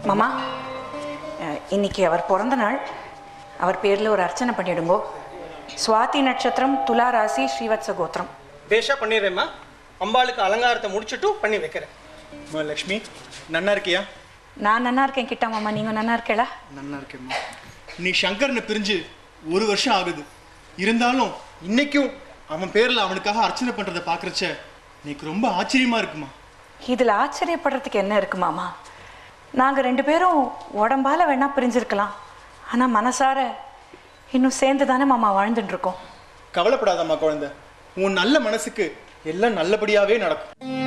மாமா அஹ், இன்னைக்கு அவர் பிறந்த நாள் அவர் பேரில் ஒரு அர்ச்சனை பண்ணிடுங்கோ சுவாதி நட்சத்திரம் துலா ராசி ஸ்ரீவத்ச கோத்திரம் பேஷா பண்ணிடுறேம்மா அம்பாளுக்கு அலங்காரத்தை முடிச்சுட்டு பண்ணி வைக்கிறேன் அம்மா லக்ஷ்மி நன்னா இருக்கியா நான் நன்னா இருக்கேன் கிட்ட மாமா நீங்கள் நன்னா இருக்கேளா நன்னா இருக்கேம்மா நீ சங்கரனை பிரிஞ்சு ஒரு வருஷம் ஆகுது இருந்தாலும் இன்னைக்கும் அவன் பேர்ல அவனுக்காக அர்ச்சனை பண்றதை பார்க்கறச்ச எனக்கு ரொம்ப ஆச்சரியமா இருக்குமா இதில் ஆச்சரியப்படுறதுக்கு என்ன இருக்கு மாமா நாங்கள் ரெண்டு பேரும் உடம்பால வேணா பிரிஞ்சிருக்கலாம் ஆனால் மனசார இன்னும் சேர்ந்து தானே மாமா வாழ்ந்துட்டு இருக்கோம் கவலைப்படாதம்மா குழந்தை உன் நல்ல மனசுக்கு எல்லாம் நல்லபடியாவே நடக்கும்